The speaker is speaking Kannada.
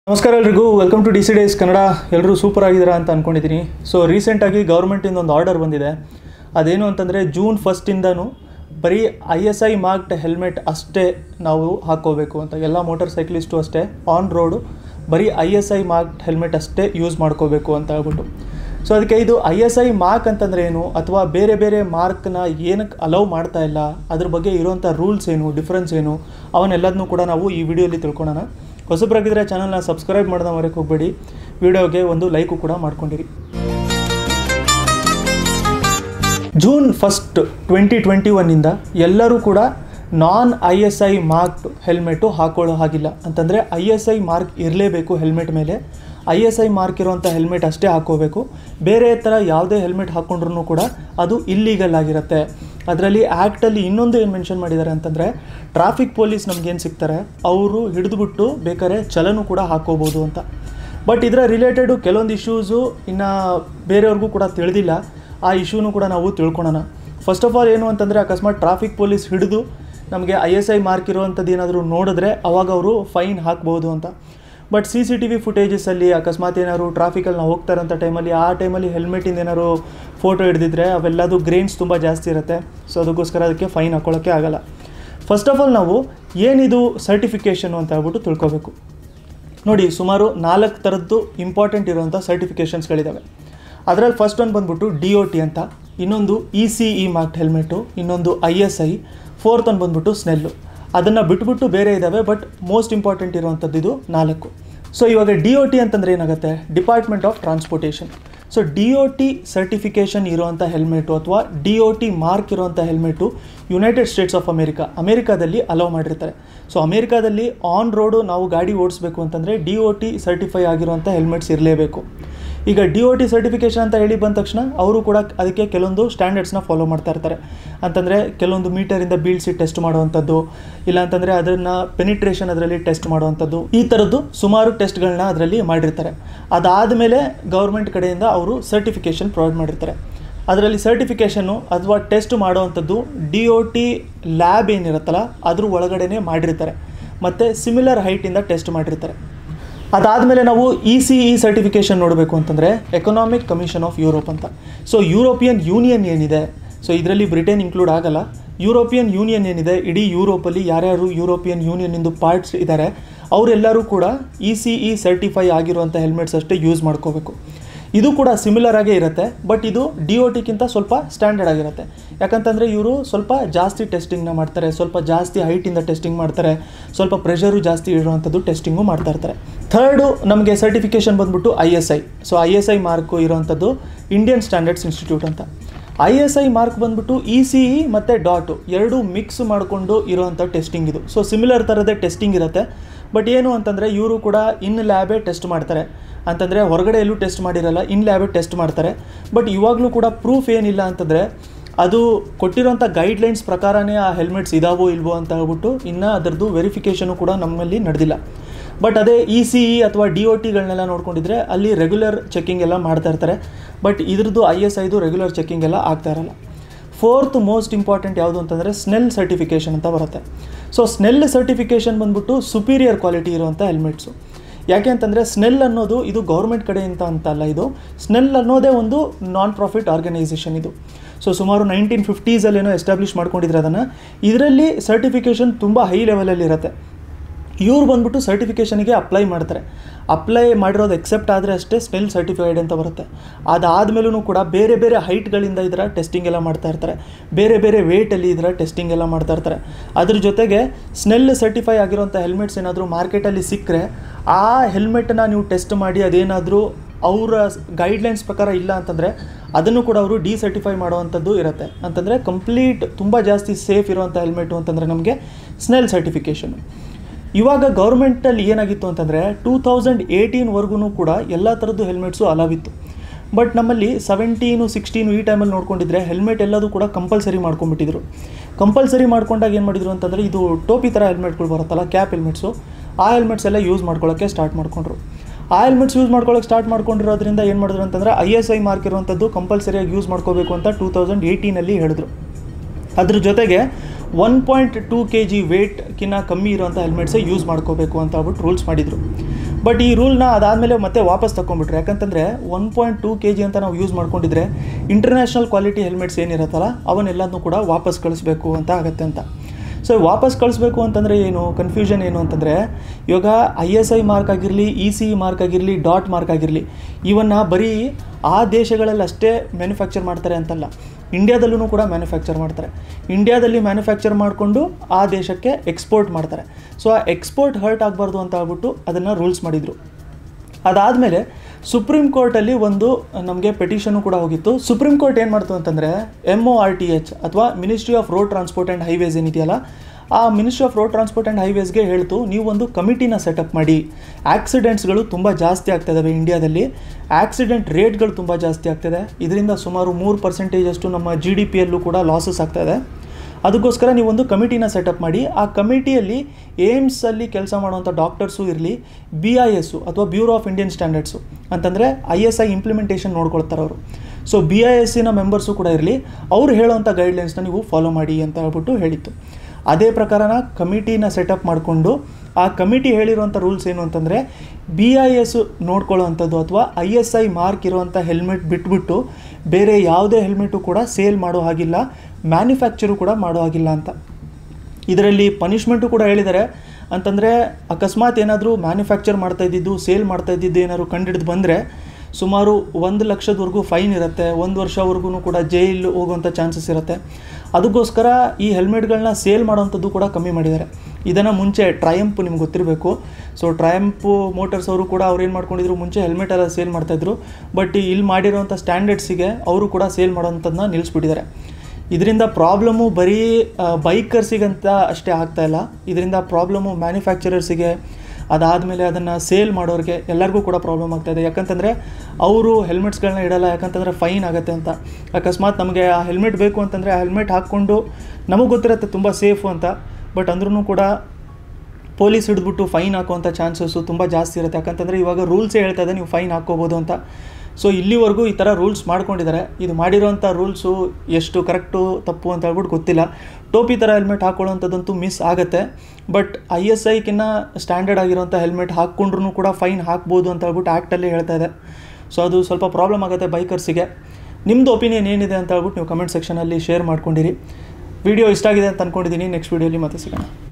ನಮಸ್ಕಾರ ಎಲ್ರಿಗೂ welcome to D C days Kannada ಎಲ್ಲರೂ ಸೂಪರ್ ಆಗಿದ್ದೀರಾ ಅಂತ ಅಂದ್ಕೊಂಡಿದ್ದೀನಿ ಸೊ ರೀಸೆಂಟಾಗಿ ಗೌರ್ಮೆಂಟಿಂದ ಒಂದು ಆರ್ಡರ್ ಬಂದಿದೆ ಅದೇನು ಅಂತಂದರೆ ಜೂನ್ ಫಸ್ಟಿಂದನೂ ಬರೀ I S I marked helmet ಅಷ್ಟೇ ನಾವು ಹಾಕ್ಕೋಬೇಕು ಅಂತ ಎಲ್ಲ ಮೋಟಾರ್ ಸೈಕ್ಲಿಸ್ಟು ಅಷ್ಟೇ ಆನ್ ರೋಡು ಬರೀ I S I marked helmet ಅಷ್ಟೇ ಯೂಸ್ ಮಾಡ್ಕೋಬೇಕು ಅಂತ ಹೇಳ್ಬಿಟ್ಟು ಸೊ ಅದಕ್ಕೆ ಇದು ಐ ಎಸ್ ಐ ಮಾರ್ಕ್ ಅಂತಂದರೆ ಏನು ಅಥವಾ ಬೇರೆ ಬೇರೆ ಮಾರ್ಕ್ನ ಏನಕ್ಕೆ ಅಲೌ ಮಾಡ್ತಾ ಇಲ್ಲ ಅದ್ರ ಬಗ್ಗೆ ಇರೋಂಥ ರೂಲ್ಸ್ ಏನು ಡಿಫ್ರೆನ್ಸ್ ಏನು ಅವನ್ನೆಲ್ಲದನ್ನೂ ಕೂಡ ನಾವು ಈ ವಿಡಿಯೋಲಿ ತಿಳ್ಕೊಳ್ಳೋಣ ಹೊಸಬ್ರಾಗಿದ್ದರೆ ಚಾನಲ್ನ ಸಬ್ಸ್ಕ್ರೈಬ್ ಮಾಡ್ದ ಮರಕ್ಕೆ ಹೋಗಬೇಡಿ ವಿಡಿಯೋಗೆ ಒಂದು ಲೈಕು ಕೂಡ ಮಾಡ್ಕೊಂಡಿರಿ ಜೂನ್ ಫಸ್ಟ್ ಟ್ವೆಂಟಿ ಟ್ವೆಂಟಿ ಒನ್ನಿಂದ ಎಲ್ಲರೂ ಕೂಡ ನಾನ್ I S I marked helmet ಹಾಕೊಳ್ಳೋ ಹಾಗಿಲ್ಲ ಅಂತಂದರೆ ಐ ಎಸ್ ಐ ಮಾರ್ಕ್ ಇರಲೇಬೇಕು ಹೆಲ್ಮೆಟ್ ಮೇಲೆ ಐ ಎಸ್ ಐ ಮಾರ್ಕ್ ಇರುವಂಥ ಹೆಲ್ಮೆಟ್ ಅಷ್ಟೇ ಹಾಕೋಬೇಕು ಬೇರೆ ಥರ ಯಾವುದೇ ಹೆಲ್ಮೆಟ್ ಹಾಕ್ಕೊಂಡ್ರೂ ಕೂಡ ಅದು ಇಲ್ಲೀಗಲ್ ಆಗಿರುತ್ತೆ ಅದರಲ್ಲಿ ಆ್ಯಕ್ಟಲ್ಲಿ ಇನ್ನೊಂದು ಏನು ಮೆನ್ಷನ್ ಮಾಡಿದ್ದಾರೆ ಅಂತಂದರೆ ಟ್ರಾಫಿಕ್ ಪೊಲೀಸ್ ನಮಗೇನು ಸಿಗ್ತಾರೆ ಅವರು ಹಿಡಿದುಬಿಟ್ಟು ಬೇಕಾದ್ರೆ ಚಲನೂ ಕೂಡ ಹಾಕೋಬೋದು ಅಂತ ಬಟ್ ಇದರ ರಿಲೇಟೆಡು ಕೆಲವೊಂದು ಇಶ್ಯೂಸು ಇನ್ನು ಬೇರೆಯವ್ರಿಗೂ ಕೂಡ ತಿಳಿದಿಲ್ಲ ಆ ಇಶ್ಯೂನು ಕೂಡ ನಾವು ತಿಳ್ಕೊಳೋಣ ಫಸ್ಟ್ ಆಫ್ ಆಲ್ ಏನು ಅಂತಂದರೆ ಅಕಸ್ಮಾತ್ ಟ್ರಾಫಿಕ್ ಪೊಲೀಸ್ ಹಿಡಿದು ನಮಗೆ ಐ ಎಸ್ ಐ ಮಾರ್ಕ್ ಇರುವಂಥದ್ದು ಏನಾದರೂ ನೋಡಿದ್ರೆ ಅವಾಗ ಅವರು ಫೈನ್ ಹಾಕ್ಬೋದು ಅಂತ but C C T V ಫುಟೇಜಸಲ್ಲಿ ಅಕಸ್ಮಾತ್ ಏನಾದ್ರು ಟ್ರಾಫಿಕಲ್ಲಿ ನಾವು ಹೋಗ್ತಾರಂಥ ಟೈಮಲ್ಲಿ ಆ ಟೈಮಲ್ಲಿ ಹೆಲ್ಮೆಟಿಂದ ಏನಾದ್ರು ಫೋಟೋ ಹಿಡಿದಿದ್ರೆ ಅವೆಲ್ಲದು ಗ್ರೇನ್ಸ್ ತುಂಬ ಜಾಸ್ತಿ ಇರುತ್ತೆ ಸೊ ಅದಕ್ಕೋಸ್ಕರ ಅದಕ್ಕೆ ಫೈನ್ ಹಾಕ್ಕೊಳ್ಳೋಕ್ಕೆ ಆಗಲ್ಲ ಫಸ್ಟ್ ಆಫ್ ಆಲ್ ನಾವು ಏನಿದು ಸರ್ಟಿಫಿಕೇಷನು ಅಂತ ಹೇಳ್ಬಿಟ್ಟು ತಿಳ್ಕೊಬೇಕು ನೋಡಿ ಸುಮಾರು ನಾಲ್ಕು ಥರದ್ದು ಇಂಪಾರ್ಟೆಂಟ್ ಇರುವಂಥ ಸರ್ಟಿಫಿಕೇಷನ್ಸ್ಗಳಿದ್ದಾವೆ ಅದರಲ್ಲಿ ಫಸ್ಟ್ ಒಂದು ಬಂದ್ಬಿಟ್ಟು ಡಿ ಒ ಟಿ ಅಂತ ಇನ್ನೊಂದು E C E marked helmet ಇನ್ನೊಂದು ಐ ಎಸ್ ಐ ಫೋರ್ತ್ ಒಂದು ಬಂದ್ಬಿಟ್ಟು ಸ್ನೆಲ್ಲು ಅದನ್ನು ಬಿಟ್ಬಿಟ್ಟು ಬೇರೆ ಇದ್ದಾವೆ ಬಟ್ ಮೋಸ್ಟ್ ಇಂಪಾರ್ಟೆಂಟ್ ಇರುವಂಥದ್ದು ಇದು ನಾಲ್ಕು ಸೊ ಇವಾಗ ಡಿ ಒ ಟಿ ಅಂತಂದರೆ ಏನಾಗುತ್ತೆ department of transportation so D O T certification ಇರುವಂಥ ಹೆಲ್ಮೆಟು ಅಥವಾ ಡಿ ಒ ಟಿ ಮಾರ್ಕ್ ಇರುವಂಥ helmet United States of America ಅಮೇರಿಕಾದಲ್ಲಿ ಅಲೌ ಮಾಡಿರ್ತಾರೆ ಸೊ ಅಮೇರಿಕಾದಲ್ಲಿ ಆನ್ ರೋಡು ನಾವು ಗಾಡಿ ಓಡಿಸ್ಬೇಕು ಅಂತಂದರೆ ಡಿ ಒ ಟಿ ಸರ್ಟಿಫೈ ಆಗಿರುವಂಥ ಹೆಲ್ಮೆಟ್ಸ್ ಇರಲೇಬೇಕು ಈಗ ಡಿ ಒ ಟಿ ಸರ್ಟಿಫಿಕೇಷನ್ ಅಂತ ಹೇಳಿ ಬಂದ ತಕ್ಷಣ ಅವರು ಕೂಡ ಅದಕ್ಕೆ ಕೆಲವೊಂದು ಸ್ಟ್ಯಾಂಡರ್ಡ್ಸ್ನ ಫಾಲೋ ಮಾಡ್ತಾ ಇರ್ತಾರೆ ಅಂತಂದರೆ ಕೆಲವೊಂದು ಮೀಟರಿಂದ ಬೀಳ್ಸಿ ಟೆಸ್ಟ್ ಮಾಡುವಂಥದ್ದು ಇಲ್ಲ ಅಂತಂದರೆ ಅದನ್ನು ಪೆನಿಟ್ರೇಷನ್ ಅದರಲ್ಲಿ ಟೆಸ್ಟ್ ಮಾಡುವಂಥದ್ದು ಈ ಥರದ್ದು ಸುಮಾರು ಟೆಸ್ಟ್ಗಳನ್ನ ಅದರಲ್ಲಿ ಮಾಡಿರ್ತಾರೆ ಅದಾದಮೇಲೆ ಗೌರ್ಮೆಂಟ್ ಕಡೆಯಿಂದ ಅವರು ಸರ್ಟಿಫಿಕೇಷನ್ ಪ್ರೊವೈಡ್ ಮಾಡಿರ್ತಾರೆ ಅದರಲ್ಲಿ ಸರ್ಟಿಫಿಕೇಷನ್ನು ಅಥವಾ ಟೆಸ್ಟ್ ಮಾಡುವಂಥದ್ದು ಡಿ ಒ ಟಿ ಲ್ಯಾಬ್ ಏನಿರುತ್ತಲ್ಲ ಅದ್ರ ಒಳಗಡೆನೇ ಮಾಡಿರ್ತಾರೆ ಮತ್ತು ಸಿಮಿಲರ್ ಹೈಟಿಂದ ಟೆಸ್ಟ್ ಮಾಡಿರ್ತಾರೆ ಅದಾದಮೇಲೆ ನಾವು ಇ ಸಿ ಇ ಸರ್ಟಿಫಿಕೇಷನ್ ನೋಡಬೇಕು ಅಂತಂದರೆ ಎಕನಾಮಿಕ್ ಕಮಿಷನ್ ಆಫ್ ಯುರೋಪ್ ಅಂತ ಸೊ ಯುರೋಪಿಯನ್ ಯೂನಿಯನ್ ಏನಿದೆ ಸೊ ಇದರಲ್ಲಿ ಬ್ರಿಟನ್ ಇನ್ಕ್ಲೂಡ್ ಆಗಲ್ಲ ಯುರೋಪಿಯನ್ ಯೂನಿಯನ್ ಏನಿದೆ ಇಡೀ ಯುರೋಪಲ್ಲಿ ಯಾರ್ಯಾರು ಯುರೋಪಿಯನ್ ಯೂನಿಯನ್ನಿಂದು ಪಾರ್ಟ್ಸ್ ಇದ್ದಾರೆ ಅವರೆಲ್ಲರೂ ಕೂಡ ಇ ಸಿ ಇ ಸರ್ಟಿಫೈ ಆಗಿರುವಂಥ ಹೆಲ್ಮೆಟ್ಸ್ ಅಷ್ಟೇ ಯೂಸ್ ಮಾಡ್ಕೋಬೇಕು ಇದು ಕೂಡ ಸಿಮಿಲರ್ ಆಗೇ ಇರುತ್ತೆ ಬಟ್ ಇದು ಡಿ ಒ ಟಿಗಿಂತ ಸ್ವಲ್ಪ ಸ್ಟ್ಯಾಂಡರ್ಡ್ ಆಗಿರುತ್ತೆ ಯಾಕಂತಂದರೆ ಇವರು ಸ್ವಲ್ಪ ಜಾಸ್ತಿ ಟೆಸ್ಟಿಂಗ್ನ ಮಾಡ್ತಾರೆ ಸ್ವಲ್ಪ ಜಾಸ್ತಿ ಹೈಟಿಂದ ಟೆಸ್ಟಿಂಗ್ ಮಾಡ್ತಾರೆ ಸ್ವಲ್ಪ ಪ್ರೆಷರು ಜಾಸ್ತಿ ಇರುವಂಥದ್ದು ಟೆಸ್ಟಿಂಗು ಮಾಡ್ತಾ ಇರ್ತಾರೆ ಥರ್ಡು ನಮಗೆ ಸರ್ಟಿಫಿಕೇಷನ್ ಬಂದ್ಬಿಟ್ಟು I S I so I S I mark ಇರೋವಂಥದ್ದು ಇಂಡಿಯನ್ ಸ್ಟ್ಯಾಂಡರ್ಡ್ಸ್ ಇನ್ಸ್ಟಿಟ್ಯೂಟ್ ಅಂತ ಐ ಎಸ್ ಐ ಮಾರ್ಕ್ ಬಂದ್ಬಿಟ್ಟು ಇ ಸಿ ಇ ಮತ್ತು ಡಾಟು ಎರಡು ಮಿಕ್ಸ್ ಮಾಡಿಕೊಂಡು ಇರೋವಂಥ ಟೆಸ್ಟಿಂಗ್ ಇದು ಸೊ ಸಿಮಿಲರ್ ಥರದೇ ಟೆಸ್ಟಿಂಗ್ ಇರುತ್ತೆ ಬಟ್ ಏನು ಅಂತಂದರೆ ಇವರು ಕೂಡ ಇನ್ ಲ್ಯಾಬೇ ಟೆಸ್ಟ್ ಮಾಡ್ತಾರೆ ಅಂತಂದರೆ ಹೊರಗಡೆ ಎಲ್ಲೂ ಟೆಸ್ಟ್ ಮಾಡಿರಲ್ಲ ಇನ್ ಲ್ಯಾಬೇ ಟೆಸ್ಟ್ ಮಾಡ್ತಾರೆ ಬಟ್ ಇವಾಗಲೂ ಕೂಡ ಪ್ರೂಫ್ ಏನಿಲ್ಲ ಅಂತಂದರೆ ಅದು ಕೊಟ್ಟಿರೋಂಥ ಗೈಡ್ಲೈನ್ಸ್ ಪ್ರಕಾರನೇ ಆ ಹೆಲ್ಮೆಟ್ಸ್ ಇದಾವೋ ಇಲ್ವೋ ಅಂತ ಹೇಳ್ಬಿಟ್ಟು ಇನ್ನು ಅದರದ್ದು ವೆರಿಫಿಕೇಷನು ಕೂಡ ನಮ್ಮಲ್ಲಿ ನಡೆದಿಲ್ಲ ಬಟ್ ಅದೇ ಇ ಸಿ ಇ ಅಥವಾ ಡಿ ಒ ಟಿಗಳನ್ನೆಲ್ಲ ನೋಡ್ಕೊಂಡಿದ್ರೆ ಅಲ್ಲಿ ರೆಗ್ಯುಲರ್ ಚೆಕಿಂಗ್ ಎಲ್ಲ ಮಾಡ್ತಾ ಇರ್ತಾರೆ ಬಟ್ ಇದ್ರದ್ದು ಐ ಎಸ್ ಐದು ರೆಗ್ಯುಲರ್ ಚೆಕಿಂಗ್ ಎಲ್ಲ ಆಗ್ತಾ ಇರಲ್ಲ ಫೋರ್ತ್ ಮೋಸ್ಟ್ ಇಂಪಾರ್ಟೆಂಟ್ ಯಾವುದು ಅಂತಂದರೆ ಸ್ನೆಲ್ ಸರ್ಟಿಫಿಕೇಷನ್ ಅಂತ ಬರುತ್ತೆ ಸೊ ಸ್ನೆಲ್ ಸರ್ಟಿಫಿಕೇಷನ್ ಬಂದ್ಬಿಟ್ಟು ಸುಪೀರಿಯರ್ ಕ್ವಾಲಿಟಿ ಇರುವಂಥ ಹೆಲ್ಮೆಟ್ಸು ಯಾಕೆ ಅಂತಂದರೆ ಸ್ನೆಲ್ ಅನ್ನೋದು ಇದು ಗೌರ್ಮೆಂಟ್ ಕಡೆಯಿಂದ ಅಂತಲ್ಲ ಇದು ಸ್ನೆಲ್ ಅನ್ನೋದೇ ಒಂದು ನಾನ್ ಪ್ರಾಫಿಟ್ ಆರ್ಗನೈಸೇಷನ್ ಇದು ಸೊ ಸುಮಾರು ನೈನ್ಟೀನ್ ಫಿಫ್ಟೀಸಲ್ಲೇನೋ ಎಸ್ಟಾಬ್ಲಿಷ್ ಮಾಡ್ಕೊಂಡಿದ್ರೆ ಅದನ್ನು ಇದರಲ್ಲಿ ಸರ್ಟಿಫಿಕೇಷನ್ ತುಂಬ ಹೈ ಲೆವೆಲಲ್ಲಿ ಇರುತ್ತೆ ಇವ್ರು ಬಂದ್ಬಿಟ್ಟು ಸರ್ಟಿಫಿಕೇಷನಿಗೆ ಅಪ್ಲೈ ಮಾಡ್ತಾರೆ ಅಪ್ಲೈ ಮಾಡಿರೋದು ಎಕ್ಸೆಪ್ಟ್ ಆದರೆ ಅಷ್ಟೇ ಸ್ಮೆಲ್ ಸರ್ಟಿಫೈಡ್ ಅಂತ ಬರುತ್ತೆ ಅದಾದಮೇಲೂ ಕೂಡ ಬೇರೆ ಬೇರೆ ಹೈಟ್ಗಳಿಂದ ಇದರ ಟೆಸ್ಟಿಂಗ್ ಎಲ್ಲ ಮಾಡ್ತಾ ಇರ್ತಾರೆ ಬೇರೆ ಬೇರೆ ವೇಟಲ್ಲಿ ಇದರ ಟೆಸ್ಟಿಂಗ್ ಎಲ್ಲ ಮಾಡ್ತಾ ಇರ್ತಾರೆ ಅದ್ರ ಜೊತೆಗೆ ಸ್ನೆಲ್ ಸರ್ಟಿಫೈ ಆಗಿರೋಂಥ ಹೆಲ್ಮೆಟ್ಸ್ ಏನಾದರೂ ಮಾರ್ಕೆಟಲ್ಲಿ ಸಿಕ್ಕರೆ ಆ ಹೆಲ್ಮೆಟನ್ನ ನೀವು ಟೆಸ್ಟ್ ಮಾಡಿ ಅದೇನಾದರೂ ಅವರ ಗೈಡ್ಲೈನ್ಸ್ ಪ್ರಕಾರ ಇಲ್ಲ ಅಂತಂದರೆ ಅದನ್ನು ಕೂಡ ಅವರು ಡಿಸರ್ಟಿಫೈ ಮಾಡುವಂಥದ್ದು ಇರುತ್ತೆ ಅಂತಂದರೆ ಕಂಪ್ಲೀಟ್ ತುಂಬ ಜಾಸ್ತಿ ಸೇಫ್ ಇರುವಂಥ ಹೆಲ್ಮೆಟು ಅಂತಂದರೆ ನಮಗೆ ಸ್ನೆಲ್ ಸರ್ಟಿಫಿಕೇಷನು ಇವಾಗ ಗೌರ್ಮೆಂಟಲ್ಲಿ ಏನಾಗಿತ್ತು ಅಂತಂದರೆ ಟೂ ತೌಸಂಡ್ ಏಯ್ಟೀನ್ವರೆಗೂ ಕೂಡ ಎಲ್ಲ ಥರದ್ದು ಹೆಲ್ಮೆಟ್ಸು ಅಲಾವಿತ್ತು ಬಟ್ ನಮ್ಮಲ್ಲಿ ಸೆವೆಂಟೀನು ಸಿಕ್ಸ್ಟೀನು ಈ ಟೈಮಲ್ಲಿ ನೋಡ್ಕೊಂಡಿದ್ರೆ ಹೆಲ್ಮೆಟ್ ಎಲ್ಲದೂ ಕೂಡ ಕಂಪಲ್ಸರಿ ಮಾಡ್ಕೊಂಡ್ಬಿಟ್ಟಿದ್ರು ಕಂಪಲ್ಸರಿ ಮಾಡ್ಕೊಂಡಾಗ ಏನು ಮಾಡಿದ್ರು ಅಂತಂದರೆ ಇದು ಟೋಪಿ ಥರ ಹೆಲ್ಮೆಟ್ಗಳು ಬರುತ್ತಲ್ಲ ಕ್ಯಾಪ್ ಹೆಲ್ಮೆಟ್ಸು ಆ ಹೆಲ್ಮೆಟ್ಸ್ ಎಲ್ಲ ಯೂಸ್ ಮಾಡ್ಕೊಳ್ಳೋಕ್ಕೆ ಸ್ಟಾರ್ಟ್ ಮಾಡಿಕೊಂಡ್ರು ಆ ಹೆಲ್ಮೆಟ್ಸ್ ಯೂಸ್ ಮಾಡ್ಕೊಳ್ಳೋಕೆ ಸ್ಟಾರ್ಟ್ ಮಾಡ್ಕೊಂಡಿರೋದ್ರಿಂದ ಏನು ಮಾಡಿದ್ರು ಅಂತಂದರೆ ಐ ಎಸ್ ಐ ಮಾರ್ಕ್ ಇರುವಂಥದ್ದು ಕಂಪಲ್ಸರಿಯಾಗಿ ಯೂಸ್ ಮಾಡ್ಕೋಬೇಕು ಅಂತ ಟೂ ತೌಸಂಡ್ ಏಯ್ಟೀನಲ್ಲಿ ಹೇಳಿದ್ರು ಅದ್ರ ಜೊತೆಗೆ one point two K G ವೇಟ್ಕಿನ್ನ ಕಮ್ಮಿ ಇರುವಂಥ ಹೆಲ್ಮೆಟ್ಸೇ ಯೂಸ್ ಮಾಡ್ಕೋಬೇಕು ಅಂತ ಹೇಳ್ಬಿಟ್ಟು ರೂಲ್ಸ್ ಮಾಡಿದರು ಬಟ್ ಈ ರೂಲ್ನ ಅದಾದಮೇಲೆ ಮತ್ತೆ ವಾಪಸ್ ತಗೊಂಡ್ಬಿಟ್ರೆ ಯಾಕಂತಂದರೆ one point two K G ಅಂತ ನಾವು ಯೂಸ್ ಮಾಡ್ಕೊಂಡಿದ್ರೆ ಇಂಟರ್ನ್ಯಾಷನಲ್ ಕ್ವಾಲಿಟಿ ಹೆಲ್ಮೆಟ್ಸ್ ಏನಿರುತ್ತಲ್ಲ ಅವನ್ನೆಲ್ಲನೂ ಕೂಡ ವಾಪಸ್ ಕಳಿಸ್ಬೇಕು ಅಂತ ಆಗತ್ತೆ ಅಂತ ಸೊ ವಾಪಸ್ ಕಳಿಸ್ಬೇಕು ಅಂತಂದರೆ ಏನು ಕನ್ಫ್ಯೂಷನ್ ಏನು ಅಂತಂದರೆ ಇವಾಗ ಐ ಎಸ್ ಐ ಮಾರ್ಕ್ ಆಗಿರಲಿ ಇ ಸಿ ಇ ಮಾರ್ಕ್ ಆಗಿರಲಿ ಡಾಟ್ ಮಾರ್ಕ್ ಆಗಿರಲಿ ಇವನ್ನು ಬರೀ ಆ ದೇಶಗಳಲ್ಲಿ ಅಷ್ಟೇ ಮ್ಯಾನುಫ್ಯಾಕ್ಚರ್ ಮಾಡ್ತಾರೆ ಅಂತಲ್ಲ ಇಂಡಿಯಾದಲ್ಲೂ ಕೂಡ ಮ್ಯಾನುಫ್ಯಾಕ್ಚರ್ ಮಾಡ್ತಾರೆ ಇಂಡಿಯಾದಲ್ಲಿ ಮ್ಯಾನುಫ್ಯಾಕ್ಚರ್ ಮಾಡಿಕೊಂಡು ಆ ದೇಶಕ್ಕೆ ಎಕ್ಸ್ಪೋರ್ಟ್ ಮಾಡ್ತಾರೆ ಸೊ ಆ ಎಕ್ಸ್ಪೋರ್ಟ್ ಹರ್ಟ್ ಆಗಬಾರ್ದು ಅಂತ ಹೇಳ್ಬಿಟ್ಟು ಅದನ್ನು ರೂಲ್ಸ್ ಮಾಡಿದರು ಅದಾದಮೇಲೆ ಸುಪ್ರೀಂ ಕೋರ್ಟಲ್ಲಿ ಒಂದು ನಮಗೆ ಪೆಟಿಷನು ಕೂಡ ಹೋಗಿತ್ತು ಸುಪ್ರೀಂ ಕೋರ್ಟ್ ಏನು ಮಾಡ್ತು ಅಂತಂದರೆ M O R T H ಅಥವಾ ministry of road transport and highways ಏನಿದೆಯಲ್ಲ ಆ ministry of road transport and ಹೈವೇಸ್ಗೆ ಹೇಳ್ತು ನೀವು ಒಂದು ಕಮಿಟಿನ ಸೆಟಪ್ ಮಾಡಿ ಆಕ್ಸಿಡೆಂಟ್ಸ್ಗಳು ತುಂಬ ಜಾಸ್ತಿ ಆಗ್ತಾ ಇದ್ದಾವೆ ಇಂಡಿಯಾದಲ್ಲಿ ಆಕ್ಸಿಡೆಂಟ್ ರೇಟ್ಗಳು ತುಂಬ ಜಾಸ್ತಿ ಆಗ್ತಿದೆ ಇದರಿಂದ ಸುಮಾರು ಮೂರು ಪರ್ಸೆಂಟೇಜ್ ಅಷ್ಟು ನಮ್ಮ ಜಿ ಡಿ ಪಿಯಲ್ಲೂ ಕೂಡ ಲಾಸಸ್ ಆಗ್ತಾ ಇದೆ ಅದಕ್ಕೋಸ್ಕರ ನೀವೊಂದು ಕಮಿಟಿನ ಸೆಟಪ್ ಮಾಡಿ ಆ ಕಮಿಟಿಯಲ್ಲಿ ಏಮ್ಸಲ್ಲಿ ಕೆಲಸ ಮಾಡುವಂಥ ಡಾಕ್ಟರ್ಸು ಇರಲಿ ಬಿ ಐ ಎಸ್ಸು ಅಥವಾ ಬ್ಯೂರೋ ಆಫ್ ಇಂಡಿಯನ್ ಸ್ಟ್ಯಾಂಡರ್ಡ್ಸು ಅಂತಂದರೆ ಐ ಎಸ್ ಐ ಇಂಪ್ಲಿಮೆಂಟೇಷನ್ ನೋಡ್ಕೊಳ್ತಾರೆ ಅವರು ಸೊ ಬಿ ಐ ಎಸ್ಸಿನ ಮೆಂಬರ್ಸು ಕೂಡ ಇರಲಿ ಅವ್ರು ಹೇಳೋವಂಥ ಗೈಡ್ಲೈನ್ಸ್ನ ನೀವು ಫಾಲೋ ಮಾಡಿ ಅಂತ ಹೇಳ್ಬಿಟ್ಟು ಹೇಳಿತ್ತು ಅದೇ ಪ್ರಕಾರನ ಕಮಿಟಿನ ಸೆಟಪ್ ಮಾಡಿಕೊಂಡು ಆ ಕಮಿಟಿ ಹೇಳಿರುವಂಥ ರೂಲ್ಸ್ ಏನು ಅಂತಂದರೆ ಬಿ ಐ ಎಸ್ ನೋಡ್ಕೊಳ್ಳೋವಂಥದ್ದು ಅಥವಾ ಐ ಎಸ್ ಐ ಮಾರ್ಕ್ ಇರುವಂಥ ಹೆಲ್ಮೆಟ್ ಬಿಟ್ಬಿಟ್ಟು ಬೇರೆ ಯಾವುದೇ ಹೆಲ್ಮೆಟು ಕೂಡ ಸೇಲ್ ಮಾಡೋ ಹಾಗಿಲ್ಲ ಮ್ಯಾನುಫ್ಯಾಕ್ಚರು ಕೂಡ ಮಾಡೋ ಹಾಗಿಲ್ಲ ಅಂತ ಇದರಲ್ಲಿ ಪನಿಷ್ಮೆಂಟು ಕೂಡ ಹೇಳಿದ್ದಾರೆ ಅಂತಂದರೆ ಅಕಸ್ಮಾತ್ ಏನಾದರೂ ಮ್ಯಾನುಫ್ಯಾಕ್ಚರ್ ಮಾಡ್ತಾ ಇದ್ದಿದ್ದು ಸೇಲ್ ಮಾಡ್ತಾ ಇದ್ದಿದ್ದು ಏನಾದ್ರು ಕಂಡಿಡ್ದು ಬಂದರೆ ಸುಮಾರು ಒಂದು ಲಕ್ಷದವರೆಗೂ ಫೈನ್ ಇರುತ್ತೆ ಒಂದು ವರ್ಷವರೆಗೂ ಕೂಡ ಜೈಲು ಹೋಗುವಂಥ ಚಾನ್ಸಸ್ ಇರುತ್ತೆ ಅದಕ್ಕೋಸ್ಕರ ಈ ಹೆಲ್ಮೆಟ್ಗಳನ್ನ ಸೇಲ್ ಮಾಡೋವಂಥದ್ದು ಕೂಡ ಕಮ್ಮಿ ಮಾಡಿದ್ದಾರೆ ಇದನ್ನು ಮುಂಚೆ ಟ್ರಯಂಪ್ ನಿಮ್ಗೆ ಗೊತ್ತಿರಬೇಕು ಸೊ ಟ್ರಯಂಪು ಮೋಟರ್ಸ್ ಅವರು ಕೂಡ ಅವ್ರು ಏನು ಮಾಡ್ಕೊಂಡಿದ್ರು ಮುಂಚೆ ಹೆಲ್ಮೆಟ್ ಎಲ್ಲ ಸೇಲ್ ಮಾಡ್ತಾಯಿದ್ರು ಬಟ್ ಇಲ್ಲಿ ಮಾಡಿರೋವಂಥ ಸ್ಟ್ಯಾಂಡರ್ಡ್ಸಿಗೆ ಅವರು ಕೂಡ ಸೇಲ್ ಮಾಡೋವಂಥದ್ದನ್ನ ನಿಲ್ಲಿಸ್ಬಿಟ್ಟಿದ್ದಾರೆ ಇದರಿಂದ ಪ್ರಾಬ್ಲಮ್ಮು ಬರೀ ಬೈಕರ್ಸಿಗಂತ ಅಷ್ಟೇ ಆಗ್ತಾ ಇಲ್ಲ ಇದರಿಂದ ಪ್ರಾಬ್ಲಮ್ಮು ಮ್ಯಾನುಫ್ಯಾಕ್ಚರರ್ಸಿಗೆ ಅದಾದಮೇಲೆ ಅದನ್ನು ಸೇಲ್ ಮಾಡೋರಿಗೆ ಎಲ್ಲರಿಗೂ ಕೂಡ ಪ್ರಾಬ್ಲಮ್ ಆಗ್ತಾಯಿದೆ ಯಾಕಂತಂದರೆ ಅವರು ಹೆಲ್ಮೆಟ್ಸ್ಗಳನ್ನ ಇಡಲ್ಲ ಯಾಕಂತಂದರೆ ಫೈನ್ ಆಗುತ್ತೆ ಅಂತ ಅಕಸ್ಮಾತ್ ನಮಗೆ ಆ ಹೆಲ್ಮೆಟ್ ಬೇಕು ಅಂತಂದರೆ ಆ ಹೆಲ್ಮೆಟ್ ಹಾಕ್ಕೊಂಡು ನಮಗೆ ಗೊತ್ತಿರುತ್ತೆ ತುಂಬ ಸೇಫು ಅಂತ ಬಟ್ ಅಂದ್ರೂ ಕೂಡ ಪೊಲೀಸ್ ಹಿಡಿದ್ಬಿಟ್ಟು ಫೈನ್ ಹಾಕುವಂಥ ಚಾನ್ಸಸ್ಸು ತುಂಬ ಜಾಸ್ತಿ ಇರುತ್ತೆ ಯಾಕಂತಂದರೆ ಇವಾಗ ರೂಲ್ಸೇ ಹೇಳ್ತಾ ಇದೆ ನೀವು ಫೈನ್ ಹಾಕ್ಕೋಬೋದು ಅಂತ ಸೊ ಇಲ್ಲಿವರೆಗೂ ಈ ಥರ ರೂಲ್ಸ್ ಮಾಡ್ಕೊಂಡಿದ್ದಾರೆ ಇದು ಮಾಡಿರೋಂಥ ರೂಲ್ಸು ಎಷ್ಟು ಕರೆಕ್ಟು ತಪ್ಪು ಅಂತ ಹೇಳ್ಬಿಟ್ಟು ಗೊತ್ತಿಲ್ಲ ಟೋಪಿ ಥರ ಹೆಲ್ಮೆಟ್ ಹಾಕೊಳ್ಳೋವಂಥದ್ದಂತೂ ಮಿಸ್ ಆಗುತ್ತೆ ಬಟ್ ಐ ಎಸ್ ಐಕಿನ್ನ ಸ್ಟ್ಯಾಂಡರ್ಡ್ ಆಗಿರೋಂಥ ಹೆಲ್ಮೆಟ್ ಹಾಕ್ಕೊಂಡ್ರೂ ಕೂಡ ಫೈನ್ ಹಾಕ್ಬೋದು ಅಂತ ಹೇಳ್ಬಿಟ್ಟು ಆ್ಯಕ್ಟಲ್ಲಿ ಹೇಳ್ತಾ ಇದೆ ಸೊ ಅದು ಸ್ವಲ್ಪ ಪ್ರಾಬ್ಲಮ್ ಆಗುತ್ತೆ ಬೈಕರ್ಸಿಗೆ ನಿಮ್ಮದು ಒಪಿನಿಯನ್ ಏನಿದೆ ಅಂತ ಹೇಳ್ಬಿಟ್ಟು ನೀವು ಕಮೆಂಟ್ ಸೆಕ್ಷನಲ್ಲಿ ಶೇರ್ ಮಾಡ್ಕೊಂಡಿರಿ ವಿಡಿಯೋ ಇಷ್ಟ ಆಗಿದೆ ಅಂತ ಅಂದ್ಕೊಂಡಿದ್ದೀನಿ ನೆಕ್ಸ್ಟ್ ವೀಡಿಯೋಲಿ ಮತ್ತೆ ಸಿಗೋಣ